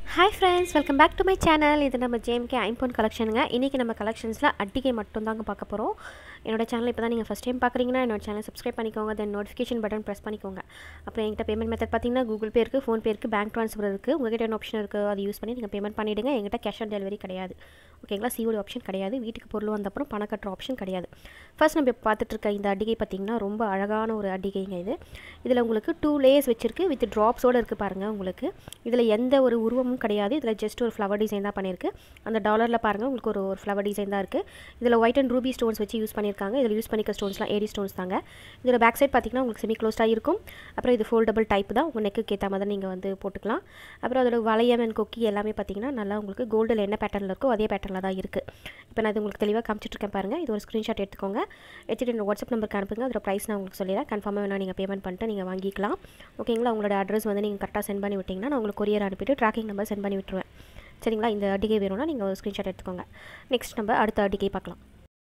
hi friends welcome back to my channel இது நம்ம JMK ஐம்போன் கலெக்ஷனுங்க இன்றைக்கி நம்ம கலெக்ஷன்ஸில் அட்டிகை மட்டும் தாங்க பார்க்க போகிறோம் என்னோட சேனல் இப்போ தான் நீங்கள் ஃபஸ்ட் டைம் பார்க்குறீங்கன்னா என்னோட சேனல் சப்ஸ்கிரைப் பண்ணிக்கோங்க தென் நோட்டிஃபிகேஷன் பட்டன் ப்ரெஸ் பண்ணிக்கோங்க அப்புறம் எங்கிட்ட பேமெண்ட் மெத்தட் பார்த்தீங்கன்னா கூகுள் பே இருக்குது ஃபோன்பே இருக்குது பேங்க் ட்ரான்ஸ்ஃபர் இருக்குது உங்கள்கிட்ட என்ன ஆப்ஷன் இருக்குது அதை யூஸ் பண்ணி நீங்கள் பேமெண்ட் பண்ணிவிடுங்க எங்கிட்ட கேஷ் ஆன் டெலிவரி கிடையாது ஓகேங்களா சிஓடி ஆப்ஷன் கிடையாது வீட்டுக்கு பொருள் வந்தப்புறம் பணம் கட்டுற ஆப்ஷன் கிடையாது ஃபர்ஸ்ட் நம்ம இப்போ பார்த்துட்டு இருக்க இந்த அடிகை பார்த்திங்கன்னா ரொம்ப அழகான ஒரு அடிகைங்க இது இதில் உங்களுக்கு டூ லேயர்ஸ் வச்சிருக்கு வித் ட்ராப்ஸோடு இருக்குது பாருங்கள் உங்களுக்கு இதில் எந்த ஒரு உருவமும் கிடையாது இதில் ஜஸ்ட் ஒரு ஃப்ளவர் டிசைன் தான் பண்ணியிருக்கு அந்த டாலரில் பாருங்கள் உங்களுக்கு ஒரு ஒரு ஃப்ளவர் டிசைன் தான் இருக்குது இதில் ஒயிட் அண்ட் ரூபி ஸ்டோன்ஸ் வச்சு யூஸ் பண்ணியிருக்காங்க இதில் யூஸ் பண்ணிக்க ஸ்டோன்ஸ்லாம் ஏடி ஸ்டோன்ஸ் தாங்க இதில் பேக் சைட் பார்த்திங்கன்னா உங்களுக்கு செமி க்ளோஸ்டாக இருக்கும் அப்புறம் இது ஃபோல்டபுள் டைப் தான் உங்கள் நெக்கு ஏற்ற மாதிரி நீங்கள் வந்து போட்டுக்கலாம் அப்புறம் அதோட வளையம் அண்ட் கொக்கி எல்லாமே பார்த்திங்கன்னா நல்லா உங்களுக்கு கோல்டில் என்ன பேட்டர்னில் இருக்கோ அதே பேட்டர்னில் தான் இருக்குது இப்போ நான் இது உங்களுக்கு தெளிவாக காமிச்சிட்ருக்கேன் பாருங்கள் இது ஒரு ஸ்க்ரீன்ஷாட் எடுத்துக்கோங்க எடுத்துகிட்டு என்னோட வாட்ஸ்அப் நம்பருக்கு அனுப்புங்க அதோட ப்ரைஸ் நான் உங்களுக்கு சொல்லிடுறேன் கன்ஃபார்மாக வேணால் நீங்கள் பேமெண்ட் பண்ணிட்டு நீங்கள் வாங்கிக்கலாம் ஓகேங்களா உங்களோட அட்ரஸ் வந்து நீங்கள் கரெக்டாக சென்ட் பண்ணி விட்டிங்கன்னா நான் உங்களுக்கு கொரியர் அனுப்பிட்டு ட்ராக்கிங் நம்பர் சென்ட் பண்ணி விட்டுருவேன் சரிங்களா இந்த அடிகை வேணும்னா நீங்கள் ஒரு ஸ்க்ரீன்ஷாட் எடுத்துக்கோங்க நெக்ஸ்ட் நம்ம அடுத்த அடிகை பார்க்கலாம்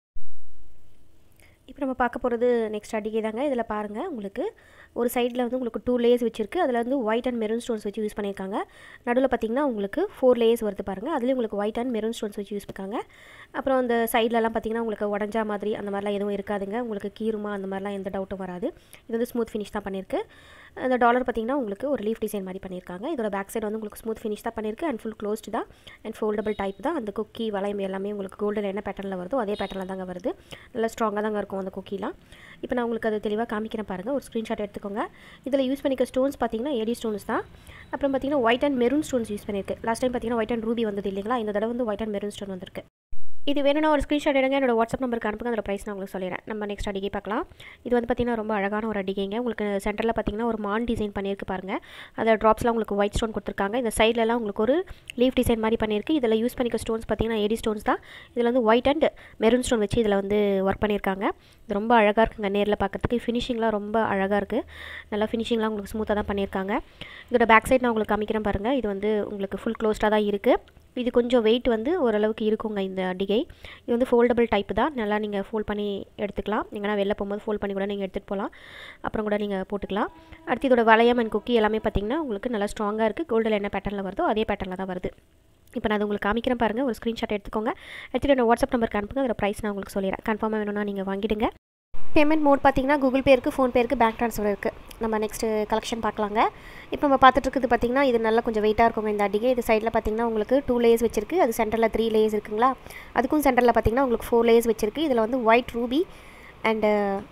இப்போ நம்ம பார்க்க போகிறது நெக்ஸ்ட் அடிகை தாங்க இதில் பாருங்கள் உங்களுக்கு ஒரு சைடில் வந்து உங்களுக்கு டூ லேயர்ஸ் வச்சிருக்கு அதில் வந்து ஒயிட் அண்ட் மெரூன் ஸ்டோன்ஸ் வச்சு யூஸ் பண்ணியிருக்காங்க நடுவில் பார்த்திங்கன்னா உங்களுக்கு ஃபோர் லேயர்ஸ் வருது பாருங்கள் அதுலேயும் உங்களுக்கு ஒயிட் அண்ட் மெரூன் ஸ்டோன்ஸ் வச்சு யூஸ் பண்ணிருக்காங்க அப்புறம் அந்த சைட்லலாம் பார்த்திங்கன்னா உங்களுக்கு உடஞ்சா மாதிரி அந்த மாதிரிலாம் எதுவும் இருக்காதுங்க உங்களுக்கு கீருமா அந்த மாதிரிலாம் எந்த டவுட்டும் வராது இது வந்து ஸ்மூத் ஃபினிஷ் தான் பண்ணியிருக்கு அந்த டாலர் பார்த்திங்கன்னா உங்களுக்கு ஒரு லீஃப் டிசைன் மாதிரி பண்ணியிருக்காங்க இதோட பேக் சைடு வந்து உங்களுக்கு ஸ்மூத் ஃபினிஷ் தான் பண்ணியிருக்கு அண்ட் ஃபுல் க்ளோஸ்டு தான் அண்ட் ஃபோல்டபுள் டைப் தான் அந்த குக்கி வளையம் எல்லாமே உங்களுக்கு கோல்டில் என்ன பேட்டர்னில் வருதோ அதே பேட்டர்னில் தாங்க வருது நல்லா ஸ்ட்ராங்காக தாங்க இருக்கும் அந்த குக்கிலாம் இப்போ நான் உங்களுக்கு அது தெளிவாக காமிக்கிறேன் பாருங்கள் ஒரு ஸ்க்ரீன்ஷாட் எடுத்துக்கோங்க இதில் யூஸ் பண்ணிக்க ஸ்டோன்ஸ் பார்த்தீங்கன்னா ஏடி ஸ்டோன்ஸ் தான் அப்புறம் பார்த்தீங்கன்னா white and maroon stones use பண்ணியிருக்கு லாஸ்ட் டைம் பார்த்தீங்கன்னா ஒயிட் அண்ட் ரூபி வந்தது இல்லைங்களா இந்த தடவை வந்து ஒயிட் அண்ட் மெரூன் ஸ்டோன் வந்திருக்கு இது வேணும்னா ஒரு ஸ்க்ரீன்ஷாட் எடுங்க என்னோட வாட்ஸ்அப் நம்பருக்கு அனுப்புங்க அதோட ப்ரைஸ் நான் உங்களுக்கு சொல்லிடுறேன் நம்ம நெக்ஸ்ட் அடிகை பார்க்கலாம் இது வந்து பார்த்திங்கன்னா ரொம்ப அழகான ஒரு அடிகைங்க உங்களுக்கு சென்டரில் பார்த்திங்கன்னா ஒரு மான் டிசைன் பண்ணியிருக்கு பாருங்கள் அதில் ட்ராப்ஸ்லாம் உங்களுக்கு ஒயிட் ஸ்டோன் கொடுத்துருக்காங்க இந்த சைட்லலாம் உங்களுக்கு ஒரு லீஃப் டிசைன் மாதிரி பண்ணியிருக்கு இதில் யூஸ் பண்ணிக்க ஸ்டோன்ஸ் பார்த்திங்கன்னா ஏடி ஸ்டோன்ஸ் தான் இதில் வந்து ஒயிட் அண்ட் மெரூன் ஸ்டோன் வச்சு இதில் வந்து ஒர்க் பண்ணியிருக்காங்க இது ரொம்ப அழகாக இருக்குங்க நேரில் பார்க்குறதுக்கு ஃபினிஷிங்லாம் ரொம்ப அழகாக இருக்குது நல்லா ஃபினிஷிங்லாம் உங்களுக்கு ஸ்மூத்தாக தான் பண்ணியிருக்காங்க இதோட பேக் சைட் நான் உங்களுக்கு காமிக்கிறேன் பாருங்கள் இது வந்து உங்களுக்கு ஃபுல் க்ளோஸ்டாக தான் இருக்குது இது கொஞ்சம் வெயிட் வந்து ஓரளவுக்கு இருக்குங்க இந்த அடிகை இது வந்து ஃபோல்டபுள் டைப் தான் நல்லா நீங்கள் ஃபோல்ட் பண்ணி எடுத்துக்கலாம் எங்கன்னா வெளில போகும்போது ஃபோல்ட் பண்ணி கூட நீங்கள் எடுத்துகிட்டு போகலாம் அப்புறம் கூட நீங்கள் போட்டுக்கலாம் அடுத்து இதோட வளையம் அண்ட் குக்கி எல்லாமே பார்த்திங்கன்னா உங்களுக்கு நல்லா ஸ்ட்ராங்காக இருக்குது கோல்டில் என்ன பேட்டர்னில் வருதோ அதே பேட்டர்னில் தான் வருது இப்போ நான் அது உங்களுக்கு காமிக்கிறேன் பாருங்கள் ஒரு ஸ்க்ரீன்ஷாட் எடுத்துக்கோங்க எடுத்துகிட்டு என்னோட வாட்ஸ்அப் நம்பருக்கு அனுப்புங்க அதோட ப்ரைஸ் நான் உங்களுக்கு சொல்லிடுறேன் கன்ஃபார்மாக வேணும்னா நீங்கள் வாங்கிடுங்க பேமெண்ட் மோட் பார்த்தீங்கன்னா கூகுள் பே இருக்குது ஃபோன்பே இருக்குது பேங்க் ட்ரான்ஸ்ஃபர் இருக்குது நம்ம நெக்ஸ்ட்டு கலெக்ஷன் பார்க்கலாங்க இப்போ நம்ம பார்த்துட்டு இருக்குது பார்த்திங்கன்னா இது நல்லா கொஞ்சம் வெயிட்டாக இருக்குங்க இந்த அடிகை இது சைடில் பார்த்திங்கன்னா உங்களுக்கு டூ லேயர்ஸ் வச்சிருக்கு அது சென்டரில் த்ரீ லேயர்ஸ் இருக்குங்களா அதுக்கும் சென்டரில் பார்த்திங்கன்னா உங்களுக்கு ஃபோர் லேயர்ஸ் வச்சிருக்கு இதில் வந்து ஒயிட் ரூபி அண்டு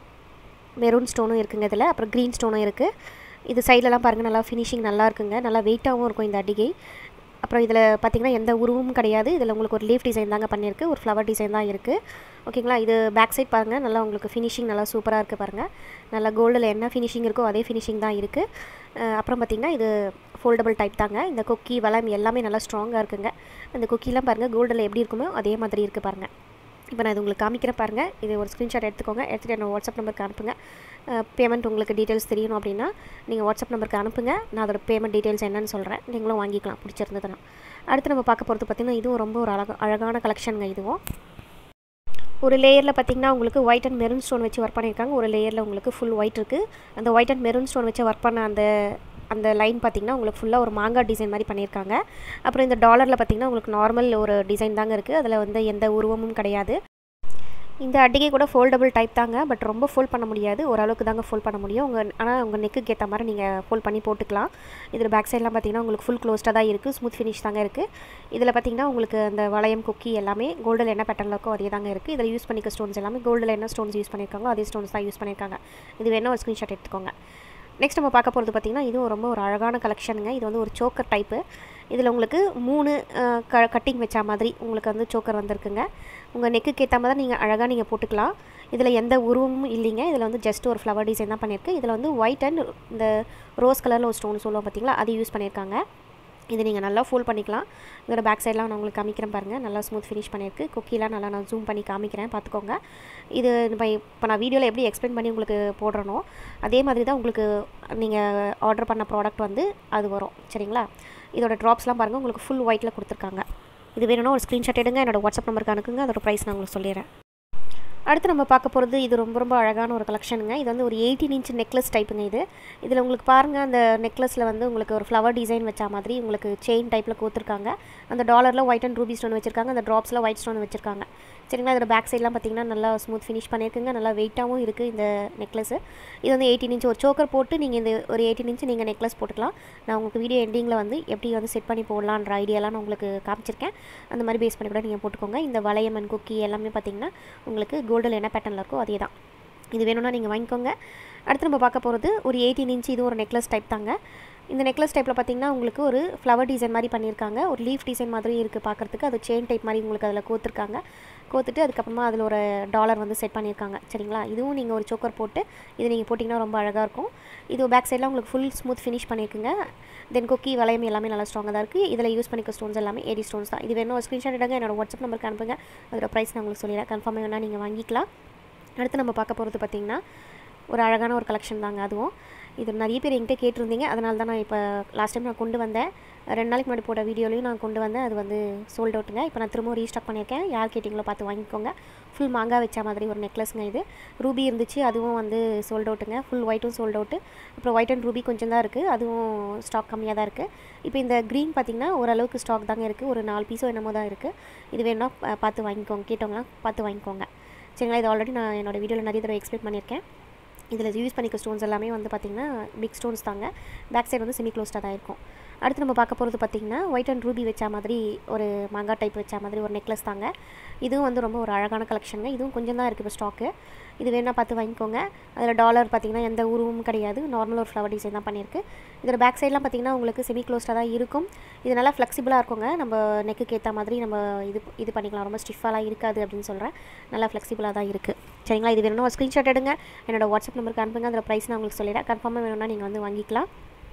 மெரூன் ஸ்டோனும் இருக்குங்க இதில் அப்புறம் க்ரீன் ஸ்டோனும் இருக்குது இது சைட்லலாம் பாருங்கள் நல்லா ஃபினிஷிங் நல்லா இருக்குங்க நல்லா வெயிட்டாகவும் இருக்கும் இந்த அடிகை அப்புறம் இதில் பார்த்திங்கன்னா எந்த உருவமும் கிடையாது இதில் உங்களுக்கு ஒரு லீஃப் டிசைன் தாங்க பண்ணியிருக்கு ஒரு ஃப்ளவர் டிசைன் தான் இருக்குது ஓகேங்களா இது பேக் சைட் பாருங்கள் நல்லா உங்களுக்கு ஃபினிஷிங் நல்லா சூப்பராக இருக்குது பாருங்கள் நல்லா கோல்டில் என்ன ஃபினிஷிங் இருக்கோ அதே ஃபினிஷிங் தான் இருக்குது அப்புறம் பார்த்திங்கன்னா இது ஃபோல்டபுள் டைப் தாங்க இந்த கொக்கி வளம் எல்லாமே நல்லா ஸ்ட்ராங்காக இருக்குங்க அந்த கொக்கிலாம் பாருங்கள் கோல்டில் எப்படி இருக்குமோ அதே மாதிரி இருக்குது பாருங்கள் இப்போ நான் இது உங்களுக்கு காமிக்கிறேன் பாருங்கள் இது ஒரு ஸ்க்ரீன்ஷாட் எடுத்துக்கோங்க எடுத்துகிட்டு என்னோட வாட்ஸ்அப் நம்பருக்கு அனுப்புங்க பேமெண்ட் உங்களுக்கு டீட்டெயில்ஸ் தெரியணும் அப்படின்னா நீங்கள் வாட்ஸ்அப் நம்பருக்கு அனுப்புங்க நான் அதோட பேமெண்ட் டீட்டெயில்ஸ் என்னன்னு சொல்கிறேன் நீங்களும் வாங்கிக்கலாம் பிடிச்சிருந்ததுன்னா அடுத்து நம்ம பார்க்க போகிறது பார்த்திங்கன்னா இதுவும் ரொம்ப ஒரு அழகா அழகான கலெக்ஷனுங்க இதுவும் ஒரு லேயரில் பார்த்திங்கன்னா உங்களுக்கு ஒயிட் அண்ட் மெரூன் ஸ்டோன் வச்சு ஒர்க் பண்ணியிருக்காங்க ஒரு லேயரில் உங்களுக்கு ஃபுல் ஒயிட் இருக்குது அந்த ஒயிட் அண்ட் மெரூன் ஸ்டோன் வச்சு ஒர்க் பண்ண அந்த அந்த லைன் பார்த்திங்கன்னா உங்களுக்கு ஃபுல்லாக ஒரு மாங்காய் டிசைன் மாதிரி பண்ணியிருக்காங்க அப்புறம் இந்த டாலரில் பார்த்திங்கன்னா உங்களுக்கு நார்மல் ஒரு டிசைன் தாங்க இருக்குது அதில் வந்து எந்த உருவமும் கிடையாது இந்த அடிகை கூட ஃபோல்டபுள் டைப் தாங்க பட் ரொம்ப ஃபோல்ட் பண்ண முடியாது ஓரளவுக்கு தாங்க ஃபோல்ட் பண்ண முடியும் உங்கள் ஆனால் உங்கள் நெக்குக்கு ஏற்ற மாதிரி நீங்கள் ஃபோல்ட் பண்ணி போட்டுக்கலாம் இதில் பேக் சைட்லாம் பார்த்திங்கன்னா உங்களுக்கு ஃபுல் க்ளோஸ்டாக தான் இருக்குது ஸ்மூத் ஃபினிஷ் தாங்க இருக்குது இதில் பார்த்திங்கன்னா உங்களுக்கு அந்த வளையம் குக்கி எல்லாமே கோல்டில் என்ன பேட்டர்னில் இருக்கோ அதே தாங்க இருக்குது இதில் யூஸ் பண்ணிக்க ஸ்டோன்ஸ் எல்லாமே கோல்டில் என்ன ஸ்டோன்ஸ் யூஸ் பண்ணியிருக்காங்களோ அதே ஸ்டோன்ஸ் தான் யூஸ் பண்ணியிருக்காங்க இது வேணால் ஒரு ஸ்க்ரீன்ஷாட் எடுத்துக்கோங்க நெக்ஸ்ட் நம்ம பார்க்க போகிறது பார்த்திங்கன்னா இதுவும் ரொம்ப ஒரு அழகான கலெக்ஷனுங்க இது வந்து ஒரு சோக்கர் டைப்பு இதில் உங்களுக்கு மூணு க கட்டிங் வச்ச மாதிரி உங்களுக்கு வந்து சோக்கர் வந்திருக்குங்க உங்கள் நெக்குக்கு ஏற்ற மாதிரி நீங்கள் அழகாக நீங்கள் போட்டுக்கலாம் இதில் எந்த உருவமும் இல்லைங்க இதில் வந்து ஜஸ்ட் ஒரு ஃப்ளவர் டிசைன் தான் பண்ணியிருக்கு இதில் வந்து ஒயிட் அண்ட் இந்த ரோஸ் கலரில் ஒரு ஸ்டோன் சொல்லுவோம் பார்த்தீங்களா அது யூஸ் பண்ணியிருக்காங்க இது நீங்கள் நல்லா ஃபோல்ட் பண்ணிக்கலாம் இதோட பேக் சைட்லாம் நான் உங்களுக்கு காமிக்கிறேன் பாருங்கள் நல்லா ஸ்மூத் ஃபினிஷ் பண்ணியிருக்கு குக்கிலாம் நல்லா நான் ஜூம் பண்ணி காமிக்கிறேன் பார்த்துக்கோங்க இது இப்போ இப்போ நான் வீடியோவில் எப்படி எக்ஸ்பிளைன் பண்ணி உங்களுக்கு போடுறனோ அதே மாதிரி தான் உங்களுக்கு நீங்கள் ஆர்டர் பண்ண ப்ராடக்ட் வந்து அது வரும் சரிங்களா இதோட ட்ராப்ஸ்லாம் பாருங்கள் உங்களுக்கு ஃபுல் ஒயிட்டில் கொடுத்துருக்காங்க இது வேணும்னா ஒரு ஸ்க்ரீன்ஷாட் எடுங்க என்னோடய வாட்ஸ்அப் நம்பருக்கு அனுப்புங்க அதோட ப்ரைஸ் நான் உங்களுக்கு சொல்லிடுறேன் அடுத்து நம்ம பார்க்க போகிறது இது ரொம்ப ரொம்ப அழகான ஒரு கலெக்ஷனுங்க இது வந்து ஒரு எயிட்டீன் இன்ச் நெக்லஸ் டைப்புங்க இது இதில் உங்களுக்கு பாருங்கள் அந்த நெக்லஸில் வந்து உங்களுக்கு ஒரு ஃப்ளவர் டிசைன் வச்ச மாதிரி உங்களுக்கு செயின் டைப்பில் கோத்துருக்காங்க அந்த டாலரில் ஒயிட் அண்ட் ரூபி ஸ்டோன் வச்சுருக்காங்க அந்த ட்ராப்ஸில் ஒயிட் ஸ்டோன் வச்சுருக்காங்க சரிங்களா இதோட பேக் சைட்லாம் பார்த்தீங்கன்னா நல்லா ஸ்மூத் ஃபினிஷ் பண்ணியிருக்குங்க நல்லா வெயிட்டாகவும் இருக்குது இந்த நெக்லஸ் இது வந்து எயிட்டீன் இன்ச் ஒரு சோக்கர் போட்டு நீங்கள் இந்த ஒரு எயிட்டீன் இன்ச் நீங்கள் நெக்லஸ் போட்டுக்கலாம் நான் உங்களுக்கு வீடியோ எண்டிங்கில் வந்து எப்படி வந்து செட் பண்ணி போடலான்ற ஐடியாலாம் நான் உங்களுக்கு காமிச்சிருக்கேன் அந்த மாதிரி பேஸ் பண்ணி கூட நீங்கள் போட்டுக்கோங்க இந்த வளையம் அண்ட் குக்கி எல்லாமே பார்த்தீங்கன்னா உங்களுக்கு கோல்டில் என்ன பேட்டர்னில் இருக்கோ அதே தான் இது வேணும்னா நீங்கள் வாங்கிக்கோங்க அடுத்து நம்ம பார்க்க போகிறது ஒரு எயிட்டீன் இன்ச் இது ஒரு நெக்லஸ் டைப் தாங்க இந்த நெக்லஸ் டைப்பில் பார்த்தீங்கன்னா உங்களுக்கு ஒரு ஃப்ளவர் டிசைன் மாதிரி பண்ணியிருக்காங்க ஒரு லீஃப் டிசைன் மாதிரி இருக்குது பார்க்குறதுக்கு அது செயின் டைப் மாதிரி உங்களுக்கு அதில் கோத்துருக்காங்க கோத்துட்டு அதுக்கப்புறமா அதில் ஒரு டாலர் வந்து செட் பண்ணியிருக்காங்க சரிங்களா இதுவும் நீங்கள் ஒரு சோக்கர் போட்டு இது நீங்கள் போட்டிங்கன்னா ரொம்ப அழகாக இருக்கும் இது பேக் சைடில் உங்களுக்கு ஃபுல் ஸ்மூத் ஃபினிஷ் பண்ணியிருக்குங்க தென் கொக்கி வளையம் எல்லாமே நல்லா ஸ்ட்ராங்காக தான் இருக்குது இதில் யூஸ் பண்ணிக்க ஸ்டோன்ஸ் எல்லாமே ஏடி ஸ்டோன்ஸ் தான் இது வேணும் ஒரு ஸ்க்ரீன்ஷாட் எடுங்க என்னோட வாட்ஸ்அப் நம்பருக்கு அனுப்புங்க அதோட ப்ரைஸ் நான் உங்களுக்கு சொல்லிடுறேன் கன்ஃபார்ம் வேணால் நீங்கள் வாங்கிக்கலாம் அடுத்து நம்ம பார்க்க போகிறது பார்த்திங்கன்னா ஒரு அழகான ஒரு கலெக்ஷன் தாங்க அதுவும் இது நிறைய பேர் என்கிட்ட கேட்டிருந்தீங்க அதனால தான் நான் இப்போ லாஸ்ட் டைம் நான் கொண்டு வந்தேன் ரெண்டு நாளைக்கு முன்னாடி போட்ட வீடியோலையும் நான் கொண்டு வந்தேன் அது வந்து சோல்ட் அவுட்டுங்க இப்போ நான் திரும்ப ரீஸ்டாக் பண்ணியிருக்கேன் யார் கேட்டிங்களோ பார்த்து வாங்கிக்கோங்க ஃபுல் மாங்காய் வச்ச மாதிரி ஒரு நெக்லஸ்ங்க இது ரூபி இருந்துச்சு அதுவும் வந்து சோல்ட் அவுட்டுங்க ஃபுல் ஒயிட்டும் சோல்ட் அவுட்டு அப்புறம் ஒயிட் அண்ட் ரூபி கொஞ்சம் தான் இருக்குது அதுவும் ஸ்டாக் கம்மியாக தான் இருக்குது இப்போ இந்த க்ரீன் பார்த்திங்கன்னா ஓரளவுக்கு ஸ்டாக் தாங்க இருக்குது ஒரு நாலு பீஸோ என்னமோ தான் இருக்குது இது வேணும்னா பார்த்து வாங்கிக்கோங்க கேட்டவங்களாம் பார்த்து வாங்கிக்கோங்க சரிங்களா இது ஆல்ரெடி நான் என்னோடய வீடியோவில் நிறைய தடவை எக்ஸ்பிளைன் பண்ணியிருக்கேன் இதில் யூஸ் பண்ணிக்க ஸ்டோன்ஸ் எல்லாமே வந்து பார்த்திங்கன்னா பிக் ஸ்டோன்ஸ் தாங்க பேக் சைடு வந்து செமி க்ளோஸ்டாக தான் இருக்கும் அடுத்து நம்ம பார்க்க போகிறது பார்த்திங்கன்னா ஒயிட் அண்ட் ரூபி வச்ச மாதிரி ஒரு மாங்காய் டைப் வச்ச மாதிரி ஒரு நெக்லஸ் தாங்க இதுவும் வந்து ரொம்ப ஒரு அழகான கலெக்ஷனுங்க இதுவும் கொஞ்சம் தான் இருக்குது இப்போ ஸ்டாக்கு இது வேணால் பார்த்து வாங்கிக்கோங்க அதில் டாலர் பார்த்திங்கன்னா எந்த உருவமும் கிடையாது நார்மல் ஒரு ஃப்ளவர் டிசைன் தான் பண்ணியிருக்கு இதோட பேக் சைட்லாம் பார்த்திங்கன்னா உங்களுக்கு செமி க்ளோஸ்டாக தான் இருக்கும் இது நல்லா ஃப்ளெக்சிபிளாக இருக்குங்க நம்ம நெக்குக்கு ஏற்ற மாதிரி நம்ம இது இது பண்ணிக்கலாம் ரொம்ப ஸ்டிஃபாலாம் இருக்காது அப்படின்னு சொல்கிறேன் நல்லா ஃப்ளெக்சிபிளாக தான் இருக்குது சரிங்களா இது வேணும்னா ஒரு ஸ்க்ரீன்ஷாட் எடுங்க என்னோட வாட்ஸ்அப் நம்பருக்கு அனுப்புங்க அதில் ப்ரைஸ் நான் உங்களுக்கு சொல்லிடுறேன் கன்ஃபார்மாக வேணும்னா நீங்கள் வந்து வாங்கிக்கலாம்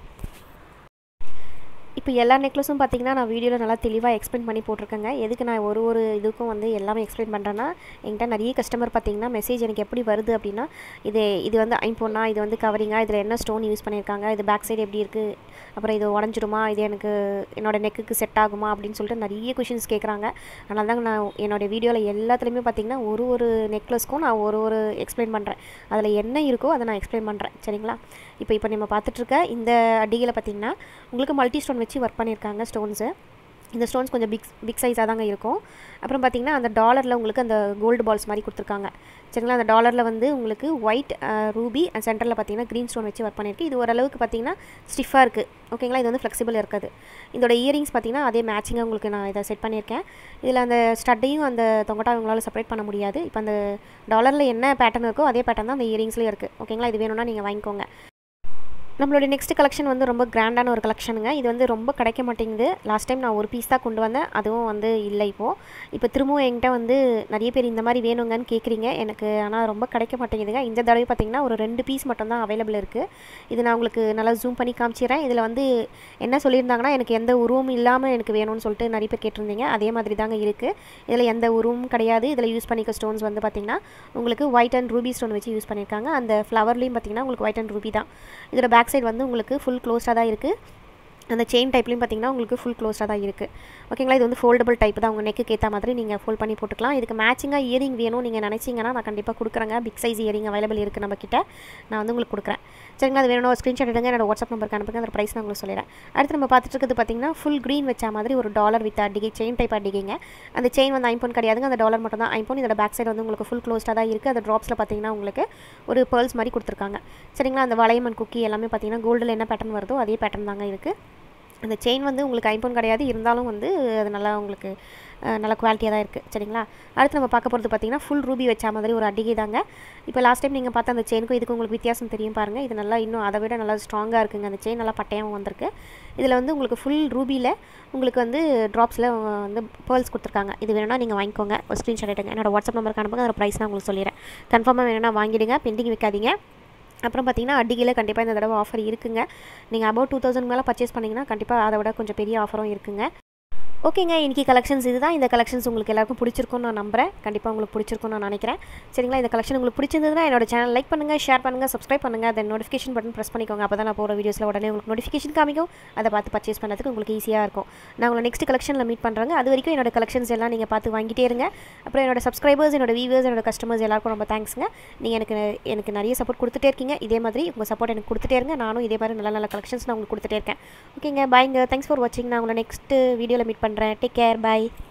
இப்போ எல்லா நெக்லஸும் பார்த்தீங்கன்னா நான் வீடியோவில் நல்லா தெளிவாக எக்ஸ்பிளைன் பண்ணி போட்டிருக்கேங்க எதுக்கு நான் ஒரு ஒரு இதுக்கும் வந்து எல்லாமே எக்ஸ்பிளைன் பண்ணுறேன்னா என்கிட்ட நிறைய கஸ்டமர் பார்த்தீங்கன்னா மெசேஜ் எனக்கு எப்படி வருது அப்படின்னா இது இது வந்து ஐம்பொன்னா இது வந்து கவரிங்கா இதில் என்ன ஸ்டோன் யூஸ் பண்ணியிருக்காங்க இது பேக் சைடு எப்படி இருக்குது அப்புறம் இது உடஞ்சிருமா இது எனக்கு என்னோடய நெக்குக்கு செட் ஆகுமா அப்படின்னு சொல்லிட்டு நிறைய கொஷின்ஸ் கேட்குறாங்க அதனால தாங்க நான் என்னோடய வீடியோவில் எல்லாத்துலேயுமே பார்த்தீங்கன்னா ஒரு ஒரு நெக்லஸ்க்கும் நான் ஒரு ஒரு எக்ஸ்பிளைன் பண்ணுறேன் அதில் என்ன இருக்கோ அதை நான் எக்ஸ்பிளைன் பண்ணுறேன் சரிங்களா இப்போ இப்போ நம்ம பார்த்துட்ருக்க இந்த அடிகளை பார்த்திங்கன்னா உங்களுக்கு மல்டி ஸ்டோன் வச்சு ஒர்க் பண்ணியிருக்காங்க ஸ்டோன்ஸு இந்த ஸ்டோன்ஸ் கொஞ்சம் பிக் பிக் சைஸாக தாங்க இருக்கும் அப்புறம் பார்த்திங்கன்னா அந்த டாலரில் உங்களுக்கு அந்த கோல்டு பால்ஸ் மாதிரி கொடுத்துருக்காங்க சரிங்களா அந்த டாலரில் வந்து உங்களுக்கு ஒயிட் ரூபி அண்ட் சென்டரில் பார்த்தீங்கன்னா க்ரீன் ஸ்டோன் வச்சு ஒர்க் பண்ணியிருக்கு இது ஓரளவுக்கு பார்த்தீங்கன்னா ஸ்டிஃபாக இருக்குது ஓகேங்களா இது வந்து ஃப்ளெக்சிபிள் இருக்காது இதோட இயரிங்ஸ் பார்த்தீங்கன்னா அதே மேட்சிங்காக உங்களுக்கு நான் இதை செட் பண்ணியிருக்கேன் இதில் அந்த ஸ்டட்டையும் அந்த தொங்கட்டா உங்களால் செப்பரேட் பண்ண முடியாது இப்போ அந்த டாலரில் என்ன பேட்டர்ன் இருக்கோ அதே பேட்டர்ன் தான் அந்த இயரிங்ஸ்லேயும் இருக்குது ஓகேங்களா இது வேணும்னா நீங்கள் வாங்கிக்கோங்க நம்மளோட நெக்ஸ்ட் கலெக்ஷன் வந்து ரொம்ப கிராண்டான ஒரு கலெக்ஷனுங்க இது வந்து ரொம்ப கிடைக்க மாட்டேங்குது லாஸ்ட் டைம் நான் ஒரு பீஸ் தான் கொண்டு வந்தேன் அதுவும் வந்து இல்லை இப்போது இப்போ திரும்பவும் என்கிட்ட வந்து நிறைய பேர் இந்த மாதிரி வேணுங்கன்னு கேட்குறீங்க எனக்கு ஆனால் ரொம்ப கிடைக்க மாட்டேங்குதுங்க இந்த தடவை பார்த்திங்கன்னா ஒரு ரெண்டு பீஸ் மட்டும் தான் அவைலபிள் இருக்குது இது நான் உங்களுக்கு நல்லா ஜூம் பண்ணி காமிச்சிடுறேன் இதில் வந்து என்ன சொல்லியிருந்தாங்கன்னா எனக்கு எந்த உருவமும் இல்லாமல் எனக்கு வேணும்னு சொல்லிட்டு நிறைய பேர் கேட்டிருந்தீங்க அதே மாதிரி தாங்க இருக்குது இதில் எந்த உருவமும் கிடையாது இதில் யூஸ் பண்ணிக்க ஸ்டோன்ஸ் வந்து பார்த்திங்கன்னா உங்களுக்கு ஒயிட் அண்ட் ரூபி ஸ்டோன் வச்சு யூஸ் பண்ணியிருக்காங்க அந்த ஃப்ளவர்லேயும் பார்த்திங்கன்னா உங்களுக்கு ஒயிட் அண்ட் ரூபி தான் இதோட பேக் சைடு வந்து உங்களுக்கு ஃபுல் க்ளோஸ்டாக தான் இருக்குது அந்த செயின் டைப்லையும் பார்த்தீங்கன்னா உங்களுக்கு ஃபுல் க்ளோஸ்டாக தான் இருக்குது ஓகேங்களா இது வந்து ஃபோல்டபுள் டைப் தான் உங்கள் நெக்கு ஏற்ற மாதிரி நீங்கள் ஃபோல்ட் பண்ணி போட்டுக்கலாம் இதுக்கு மேட்சிங்காக இயரிங் வேணும் நீங்கள் நினச்சிங்கன்னா நான் கண்டிப்பாக கொடுக்குறேங்க பிக் சைஸ் இயரிங் அவைலபிள் இருக்குது நம்ம கிட்ட நான் வந்து உங்களுக்கு கொடுக்குறேன் சரிங்களா அது வேணும் ஒரு ஸ்க்ரீன்ஷாட் எடுங்க என்னோட வாட்ஸ்அப் நம்பருக்கு அனுப்புங்க அந்த ப்ரைஸ் நான் உங்களுக்கு சொல்லிடுறேன் அடுத்து நம்ம பார்த்துட்டு இருக்கிறது பார்த்தீங்கன்னா ஃபுல் க்ரீன் வச்ச மாதிரி ஒரு டாலர் வித் அடிகை செயின் டைப் அடிகைங்க அந்த செயின் வந்து ஐம்போன் கிடையாதுங்க அந்த டாலர் மட்டும் தான் ஐம்போன் இதோட பேக் சைடு வந்து உங்களுக்கு ஃபுல் க்ளோஸ்டாக தான் இருக்குது அந்த ட்ராப்ஸில் பார்த்தீங்கன்னா உங்களுக்கு ஒரு பேர்ல்ஸ் மாதிரி கொடுத்துருக்காங்க சரிங்களா அந்த வளையமன் குக்கி எல்லாமே பார்த்தீங்கன்னா கோல்டில் என்ன பேட்டர்ன் வருதோ அதே பேட்டர்ன் தாங்க இருக்குது அந்த செயின் வந்து உங்களுக்கு ஐம்போன் கிடையாது இருந்தாலும் வந்து அது நல்லா உங்களுக்கு நல்ல குவாலிட்டியாக தான் இருக்குது சரிங்களா அடுத்து நம்ம பார்க்க போகிறது பார்த்தீங்கன்னா ஃபுல் ரூபி வச்ச மாதிரி ஒரு அடிகை தாங்க இப்போ லாஸ்ட் டைம் நீங்கள் பார்த்த அந்த செயினுக்கும் இதுக்கு உங்களுக்கு வித்தியாசம் தெரியும் பாருங்கள் இது நல்லா இன்னும் அதை விட நல்லா ஸ்ட்ராங்காக இருக்குங்க அந்த செயின் நல்லா பட்டையாகவும் வந்திருக்கு இதில் வந்து உங்களுக்கு ஃபுல் ரூபியில் உங்களுக்கு வந்து ட்ராப்ஸில் வந்து பேர்ல்ஸ் கொடுத்துருக்காங்க இது வேணும்னா நீங்கள் வாங்கிக்கோங்க ஒரு ஸ்க்ரீன்ஷாட் எடுங்க என்னோட வாட்ஸ்அப் நம்பருக்கு அனுப்புங்க அதோட ப்ரைஸ் நான் உங்களுக்கு சொல்லிடுறேன் கன்ஃபார்மாக வேணும்னா வாங்கிடுங்க பெண்டிங் வைக்காதீங்க அப்புறம் பார்த்தீங்கன்னா அடிகையில் கண்டிப்பாக இந்த தடவை ஆஃபர் இருக்குங்க நீங்கள் அபவுட் டூ தௌசண்ட் மேலே பர்ச்சேஸ் பண்ணிங்கன்னா கண்டிப்பாக அதை விட கொஞ்சம் பெரிய ஆஃபரும் இருக்குங்க ஓகேங்க இன்றைக்கி கலெக்ஷன்ஸ் இதுதான் இந்த கலெக்ஷன்ஸ் உங்களுக்கு எல்லாருக்கும் பிடிச்சிருக்கும்னு நான் நம்புறேன் கண்டிப்பாக உங்களுக்கு பிடிச்சிருக்கும்னு நான் நினைக்கிறேன் சரிங்களா இந்த கலெக்ஷன் உங்களுக்கு பிடிச்சிருந்ததுன்னா என்னோட சேனல் லைக் பண்ணுங்கள் ஷேர் பண்ணுங்கள் சப்ஸ்கிரைப் பண்ணுங்கள் தென் நோட்டிஃபிகேஷன் பட்டன் ப்ரெஸ் பண்ணிக்கோங்க அப்போ தான் நான் போகிற வீடியோஸில் உடனே உங்களுக்கு நோட்டிஃபிகேஷன் காமிக்கும் அதை பார்த்து பர்ச்சேஸ் பண்ணுறதுக்கு உங்களுக்கு ஈஸியாக இருக்கும் நான் உங்களை நெக்ஸ்ட் கலெக்ஷனில் மீட் பண்ணுறேங்க அது வரைக்கும் என்னோட கலெக்ஷன்ஸ் எல்லாம் நீங்கள் பார்த்து வாங்கிட்டே இருங்க அப்புறம் என்னோட சப்ஸ்கிரைபர்ஸ் என்னோட வியூவர்ஸ் என்னோட கஸ்டமர்ஸ் எல்லாருக்கும் ரொம்ப தேங்க்ஸுங்க நீங்கள் எனக்கு எனக்கு நிறைய சப்போர்ட் கொடுத்துட்டே இருக்கீங்க இதே மாதிரி உங்கள் சப்போர்ட் எனக்கு கொடுத்துட்டே இருங்க நானும் இதே மாதிரி நல்ல நல்ல கலெக்ஷன்ஸ் நான் உங்களுக்கு கொடுத்துட்டே இருக்கேன் ஓகேங்க பாய்ங்க தேங்க்ஸ் ஃபார் வாட்சிங் நான் உங்களை நெக்ஸ்ட் வீடியோவில் மீட் பண்ணுறேன் டேக் கேர் பாய்